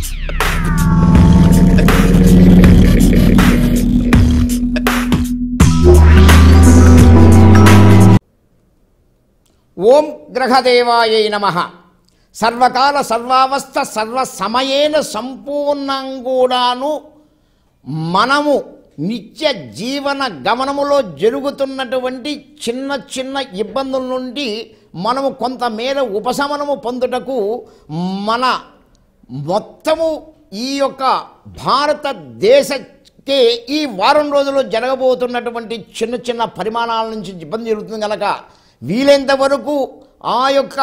ఓం గ్రహదేవాయ నమ సర్వకాల సర్వావస్థ సర్వ సమయేన సంపూర్ణంగాను మనము నిత్య జీవన గమనములో జరుగుతున్నటువంటి చిన్న చిన్న ఇబ్బందుల నుండి మనము కొంతమేర ఉపశమనము పొందుటకు మన మొత్తము ఈ యొక్క భారతదేశకే ఈ వారం రోజుల్లో జరగబోతున్నటువంటి చిన్న చిన్న పరిమాణాల నుంచి ఇబ్బంది జరుగుతుంది కనుక వీలైనంత వరకు ఆ యొక్క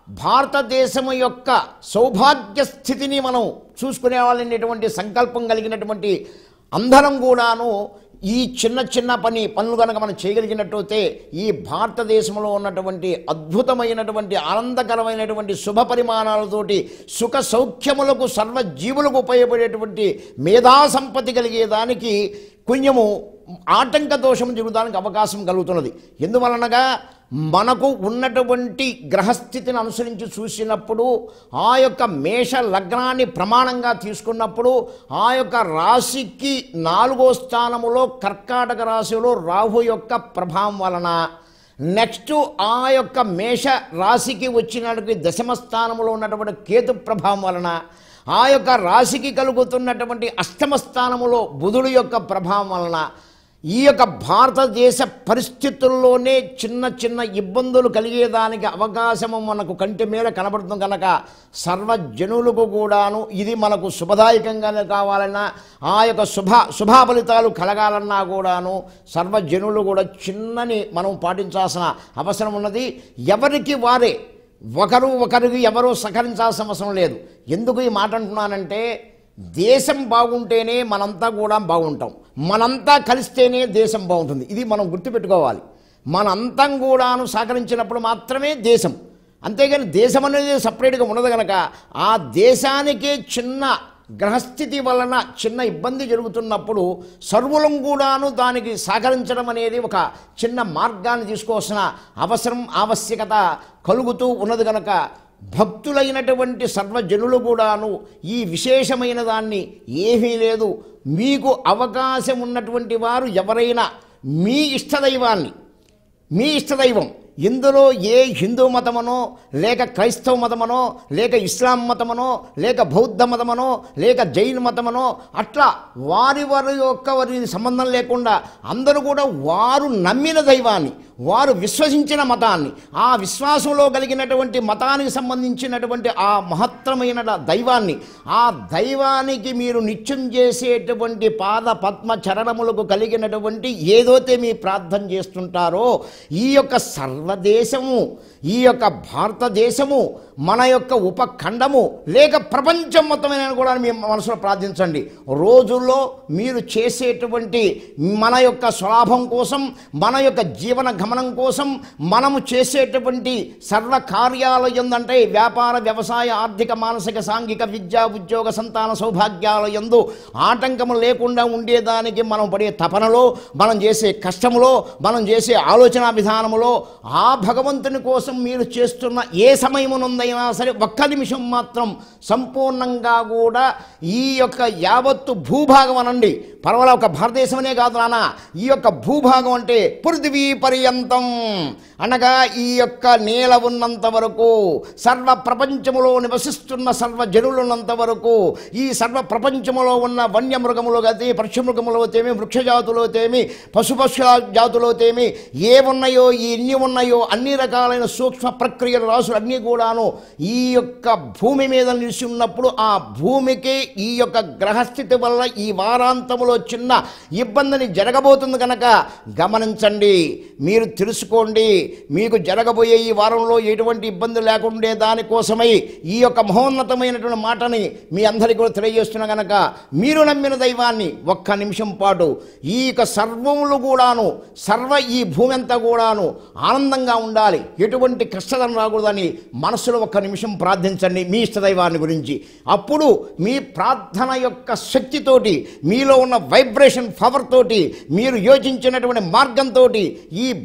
భారతదేశము యొక్క సౌభాగ్య స్థితిని మనం చూసుకునే వాళ్ళనేటువంటి సంకల్పం కలిగినటువంటి అందరం కూడాను ఈ చిన్న చిన్న పని పనులు కనుక మనం చేయగలిగినట్టయితే ఈ భారతదేశంలో ఉన్నటువంటి అద్భుతమైనటువంటి ఆనందకరమైనటువంటి శుభ పరిమాణాలతోటి సుఖ సౌఖ్యములకు సర్వజీవులకు ఉపయోగపడేటువంటి మేధా సంపత్తి కలిగేదానికి కొంచెము ఆటంక దోషం జరగడానికి అవకాశం కలుగుతున్నది ఎందువలనగా మనకు ఉన్నటువంటి గ్రహస్థితిని అనుసరించి చూసినప్పుడు ఆ యొక్క మేష లగ్నాన్ని ప్రమాణంగా తీసుకున్నప్పుడు ఆ యొక్క రాశికి నాలుగో స్థానములో కర్కాటక రాశిలో రాహు యొక్క ప్రభావం వలన నెక్స్ట్ ఆ యొక్క మేష రాశికి వచ్చినటువంటి దశమ స్థానంలో ఉన్నటువంటి కేతు ప్రభావం వలన ఆ యొక్క రాశికి కలుగుతున్నటువంటి అష్టమ స్థానములో బుధుడు యొక్క ప్రభావం వలన ఈ యొక్క భారతదేశ పరిస్థితుల్లోనే చిన్న చిన్న ఇబ్బందులు కలిగేదానికి అవకాశము మనకు కంటి మీద కనబడుతుంది కనుక సర్వజనులకు కూడాను ఇది మనకు శుభదాయకంగానే కావాలన్నా ఆ యొక్క శుభ శుభ ఫలితాలు కలగాలన్నా కూడాను సర్వజనులు కూడా చిన్నని మనం పాటించాల్సిన అవసరం ఉన్నది ఎవరికి వారే ఒకరు ఒకరికి ఎవరూ సహకరించాల్సిన అవసరం లేదు ఎందుకు ఈ మాట అంటున్నానంటే దేశం బాగుంటేనే మనంతా కూడా బాగుంటాం మనంతా కలిస్తేనే దేశం బాగుంటుంది ఇది మనం గుర్తుపెట్టుకోవాలి మనంతం కూడాను సహకరించినప్పుడు మాత్రమే దేశం అంతేగాని దేశం అనేది సపరేట్గా ఉండదు కనుక ఆ దేశానికే చిన్న గ్రహస్థితి వలన చిన్న ఇబ్బంది జరుగుతున్నప్పుడు సర్వులం కూడాను దానికి సహకరించడం అనేది ఒక చిన్న మార్గాన్ని తీసుకోవాల్సిన అవసరం ఆవశ్యకత కలుగుతూ ఉన్నది కనుక భక్తులైనటువంటి సర్వజనులు కూడాను ఈ విశేషమైన దాన్ని ఏమీ లేదు మీకు అవకాశం ఉన్నటువంటి వారు ఎవరైనా మీ ఇష్టదైవాన్ని మీ ఇష్టదైవం ఇందులో ఏ హిందూ మతమనో లేక క్రైస్తవ మతమనో లేక ఇస్లాం మతమనో లేక బౌద్ధ మతమనో లేక జైన్ మతమనో అట్లా వారి వారి యొక్క వారి సంబంధం లేకుండా అందరూ కూడా వారు నమ్మిన దైవాన్ని వారు విశ్వసించిన మతాన్ని ఆ విశ్వాసంలో కలిగినటువంటి మతానికి సంబంధించినటువంటి ఆ మహత్తరమైన దైవాన్ని ఆ దైవానికి మీరు నిత్యం చేసేటువంటి పాద పద్మ చరణములకు కలిగినటువంటి ఏదైతే మీ ప్రార్థన చేస్తుంటారో ఈ యొక్క సర్వదేశము ఈ యొక్క భారతదేశము మన యొక్క ఉపఖండము లేక ప్రపంచం మొత్తమైన కూడా మీ మనసులో ప్రార్థించండి రోజుల్లో మీరు చేసేటువంటి మన యొక్క స్వలాభం కోసం మన యొక్క జీవన గమనం కోసం మనము చేసేటువంటి సర్వ కార్యాలు ఎందంటే వ్యాపార వ్యవసాయ ఆర్థిక మానసిక సాంఘిక విద్యా ఉద్యోగ సంతాన సౌభాగ్యాల ఎందు ఆటంకము లేకుండా ఉండేదానికి మనం పడే తపనలో మనం చేసే కష్టములో మనం చేసే ఆలోచన విధానములో ఆ భగవంతుని కోసం మీరు చేస్తున్న ఏ సమయమునందైనా సరే ఒక్క నిమిషం మాత్రం సంపూర్ణంగా కూడా ఈ యొక్క యావత్తు భూభాగం అనండి పర్వాలేదు ఒక భారతదేశమనే కాదు నాన్న ఈ యొక్క భూభాగం అంటే పృథివీ పర్యంతం అనగా ఈ యొక్క నేల ఉన్నంత వరకు సర్వ ప్రపంచములో నివసిస్తున్న సర్వ జనులున్నంత వరకు ఈ సర్వ ప్రపంచములో ఉన్న వన్యమృగములు గతి పక్షిమృగములో తేమి వృక్షజాతులో తేమి పశుపక్షుల జాతులో తేమి ఏ ఉన్నాయో ఈ ఎన్ని ఉన్నాయో అన్ని రకాలైన సూక్ష్మ ప్రక్రియల రాసులు అన్నీ కూడాను ఈ యొక్క భూమి మీద నిలిచి ఉన్నప్పుడు ఆ భూమికి ఈ యొక్క గ్రహస్థితి వల్ల ఈ వారాంతములో చిన్న ఇబ్బందిని జరగబోతుంది కనుక గమనించండి మీరు తెలుసుకోండి మీకు జరగబోయే ఈ వారంలో ఎటువంటి ఇబ్బంది లేకుండే దానికోసమై ఈ యొక్క మహోన్నతమైనటువంటి మాటని మీ అందరికీ కూడా తెలియజేస్తున్నా కనుక మీరు నమ్మిన దైవాన్ని ఒక్క నిమిషం పాటు ఈ యొక్క సర్వములు కూడాను సర్వ ఈ భూమి అంతా కూడాను ఆనందంగా ఉండాలి ఎటువంటి కష్టం రాకూడదని మనసులో ఒక్క నిమిషం ప్రార్థించండి మీ ఇష్టదైవాన్ని గురించి అప్పుడు మీ ప్రార్థన యొక్క శక్తితోటి మీలో ఉన్న వైబ్రేషన్ పవర్ తోటి మీరు యోచించినటువంటి మార్గంతో ఈ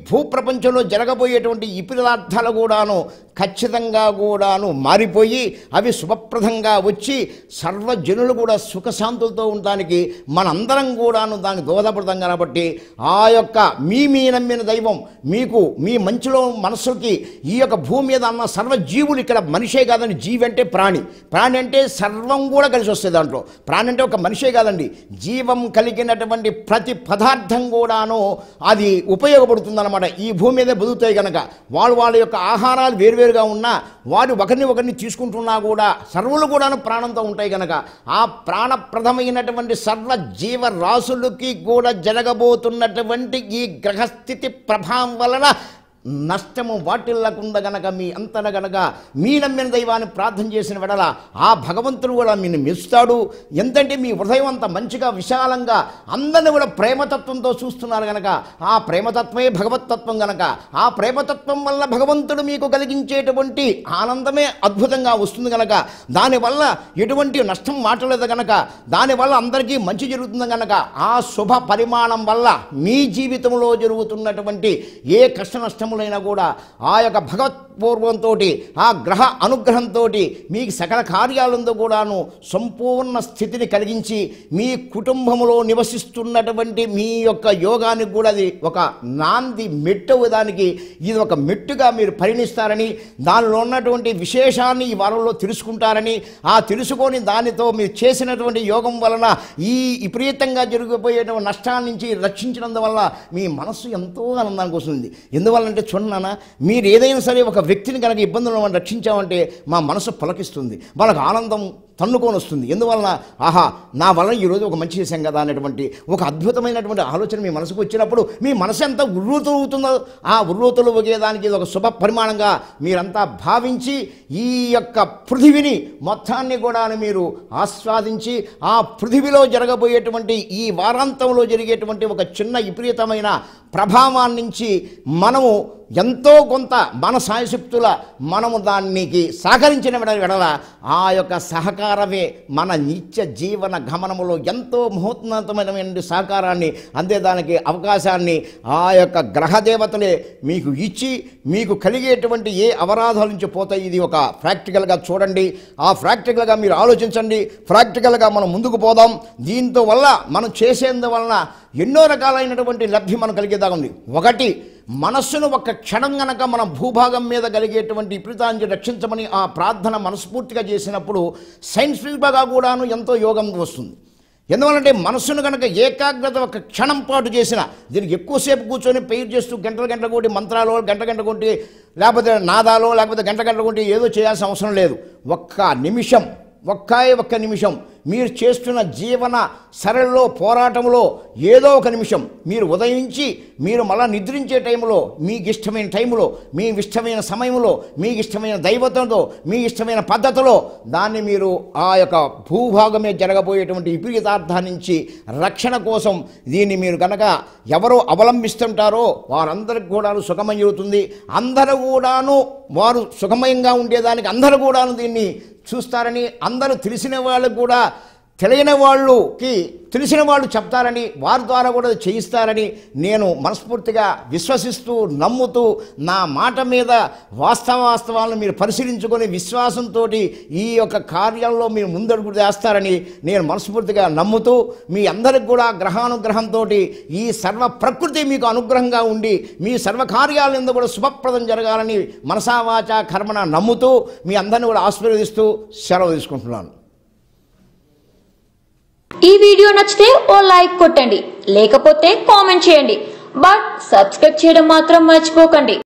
భూప్రపంచంలో జరగబోయేటువంటి ఈ పదార్థాలు కూడాను ఖచ్చితంగా కూడాను మారిపోయి అవి శుభప్రదంగా వచ్చి సర్వజనులు కూడా సుఖశాంతులతో ఉండడానికి మనందరం కూడాను దానికి దోహదపడతాం కాబట్టి ఆ యొక్క మీ మీ నమ్మిన దైవం మీకు మీ మంచిలో మనస్సుకి ఈ యొక్క భూమి మీద అన్న సర్వజీవులు ఇక్కడ మనిషే కాదండి జీవి అంటే ప్రాణి ప్రాణి అంటే సర్వం కూడా కలిసి వస్తుంది దాంట్లో ప్రాణి అంటే ఒక మనిషే కాదండి జీవం కలిగినటువంటి ప్రతి పదార్థం కూడాను అది ఉపయోగపడుతుందన్నమాట ఈ భూమి మీదే బతుకుతాయి కనుక వాళ్ళు వాళ్ళ యొక్క ఆహారాలు వేరువేరుగా ఉన్నా వారు ఒకరిని ఒకరిని తీసుకుంటున్నా కూడా సర్వులు కూడాను ప్రాణంతో ఉంటాయి కనుక ఆ ప్రాణప్రదమైనటువంటి సర్వ జీవరాశులకి కూడా జరగబోతున్నటువంటి ఈ గ్రహస్థితి ప్రభావం వలన నష్టము వాటిల్లకుండా గనక మీ అంతన గనక మీ నమ్మిన దైవాన్ని ప్రార్థన చేసిన వెడల ఆ భగవంతుడు కూడా మీరు మెచ్చుతాడు ఎంతంటే మీ హృదయం అంత మంచిగా విశాలంగా అందరిని కూడా ప్రేమతత్వంతో చూస్తున్నారు గనక ఆ ప్రేమతత్వమే భగవత్తత్వం గనక ఆ ప్రేమతత్వం వల్ల భగవంతుడు మీకు కలిగించేటువంటి ఆనందమే అద్భుతంగా వస్తుంది గనక దానివల్ల ఎటువంటి నష్టం వాటలేదు గనక దానివల్ల అందరికీ మంచి జరుగుతుంది గనక ఆ శుభ పరిమాణం వల్ల మీ జీవితంలో జరుగుతున్నటువంటి ఏ కష్ట నష్టములైనా కూడా ఆ యొక్క భగవత్పూర్వంతో ఆ గ్రహ అనుగ్రహంతో మీకు సకల కార్యాలందు కూడాను సంపూర్ణ స్థితిని కలిగించి మీ కుటుంబంలో నివసిస్తున్నటువంటి మీ యొక్క యోగానికి కూడా అది ఒక నాంది మెట్టు దానికి ఇది ఒక మెట్టుగా మీరు పరిణిస్తారని దానిలో ఉన్నటువంటి విశేషాన్ని ఈ వారంలో తెలుసుకుంటారని ఆ తెలుసుకొని దానితో మీరు చేసినటువంటి యోగం వలన ఈ విపరీతంగా జరిగిపోయేటువంటి నష్టాల నుంచి రక్షించినందువల్ల మీ మనస్సు ఎంతో ఆనందానికి వస్తుంది ఎందువల్లంటే చూడనా మీరు ఏదైనా సరే ఒక వ్యక్తిని కనుక ఇబ్బందులు మనం రక్షించామంటే మా మనసు పులకిస్తుంది వాళ్ళకి ఆనందం తన్నుకొని వస్తుంది ఎందువలన ఆహా నా వలన ఈరోజు ఒక మంచి చేశాం కదా అనేటువంటి ఒక అద్భుతమైనటువంటి ఆలోచన మీ మనసుకు వచ్చినప్పుడు మీ మనసు ఎంత ఉర్రూతలుగుతుందో ఆ ఉర్రూతలు ఒగేదానికి ఇది ఒక శుభ పరిమాణంగా మీరంతా భావించి ఈ యొక్క పృథివిని మొత్తాన్ని కూడా మీరు ఆస్వాదించి ఆ పృథివిలో జరగబోయేటువంటి ఈ వారాంతంలో జరిగేటువంటి ఒక చిన్న విపరీతమైన ప్రభావం నుంచి మనము ఎంతో కొంత మన సాయశక్తుల మనము దానికి సహకరించిన వెడ- వెడల ఆ యొక్క సహకారమే మన నిత్య జీవన గమనములో ఎంతో మహోన్నతమైనటువంటి సహకారాన్ని అందేదానికి అవకాశాన్ని ఆ యొక్క గ్రహదేవతలే మీకు ఇచ్చి మీకు కలిగేటువంటి ఏ అవరాధాల నుంచి పోతాయి ఇది ఒక ప్రాక్టికల్గా చూడండి ఆ ప్రాక్టికల్గా మీరు ఆలోచించండి ప్రాక్టికల్గా మనం ముందుకు పోదాం దీంతో వల్ల మనం చేసేందువలన ఎన్నో రకాలైనటువంటి లబ్ధి మనం కలిగేదాకా ఉంది ఒకటి మనస్సును ఒక క్షణం గనక మన భూభాగం మీద కలిగేటువంటి విపరీతాన్ని రక్షించమని ఆ ప్రార్థన మనస్ఫూర్తిగా చేసినప్పుడు సైన్స్ఫిక్గా కూడాను ఎంతో యోగం వస్తుంది ఎందువల్లంటే మనస్సును కనుక ఏకాగ్రత ఒక క్షణం పాటు చేసిన దీనికి ఎక్కువసేపు కూర్చొని పెయిర్ చేస్తూ గంటల గంట కొట్టి మంత్రాలు గంట గంట కొట్టి లేకపోతే నాదాలో లేకపోతే గంట గంట కొట్టి ఏదో చేయాల్సిన అవసరం లేదు ఒక్క నిమిషం ఒక్కే ఒక్క నిమిషం మీరు చేస్తున్న జీవన సరళిలో పోరాటంలో ఏదో ఒక నిమిషం మీరు ఉదయించి మీరు మళ్ళా నిద్రించే టైంలో మీకు ఇష్టమైన టైంలో మీ ఇష్టమైన సమయంలో మీకు ఇష్టమైన దైవతంతో మీ ఇష్టమైన పద్ధతిలో దాన్ని మీరు ఆ యొక్క భూభాగమే జరగబోయేటువంటి విపరీతార్థాన్ని నుంచి రక్షణ కోసం దీన్ని మీరు కనుక ఎవరు అవలంబిస్తుంటారో వారందరికి కూడా సుఖమయ్యుతుంది అందరూ కూడాను వారు సుఖమయంగా ఉండేదానికి అందరూ కూడాను దీన్ని చూస్తారని అందరూ తెలిసిన వాళ్ళకు కూడా తెలియని వాళ్ళకి తెలిసిన వాళ్ళు చెప్తారని వారి ద్వారా కూడా చేయిస్తారని నేను మనస్ఫూర్తిగా విశ్వసిస్తూ నమ్ముతూ నా మాట మీద వాస్తవ వాస్తవాలను మీరు పరిశీలించుకొని విశ్వాసంతో ఈ యొక్క కార్యంలో మీరు ముందడుగు వేస్తారని నేను మనస్ఫూర్తిగా నమ్ముతూ మీ అందరికి కూడా గ్రహానుగ్రహంతో ఈ సర్వ ప్రకృతి మీకు అనుగ్రహంగా ఉండి మీ సర్వ కార్యాలందు కూడా శుభప్రదం జరగాలని మనసావాచ కర్మన నమ్ముతూ మీ అందరిని కూడా ఆశీర్వదిస్తూ సెలవు తీసుకుంటున్నాను ఈ వీడియో నచ్చితే ఓ లైక్ కొట్టండి లేకపోతే కామెంట్ చేయండి బట్ సబ్స్క్రైబ్ చేయడం మాత్రం మర్చిపోకండి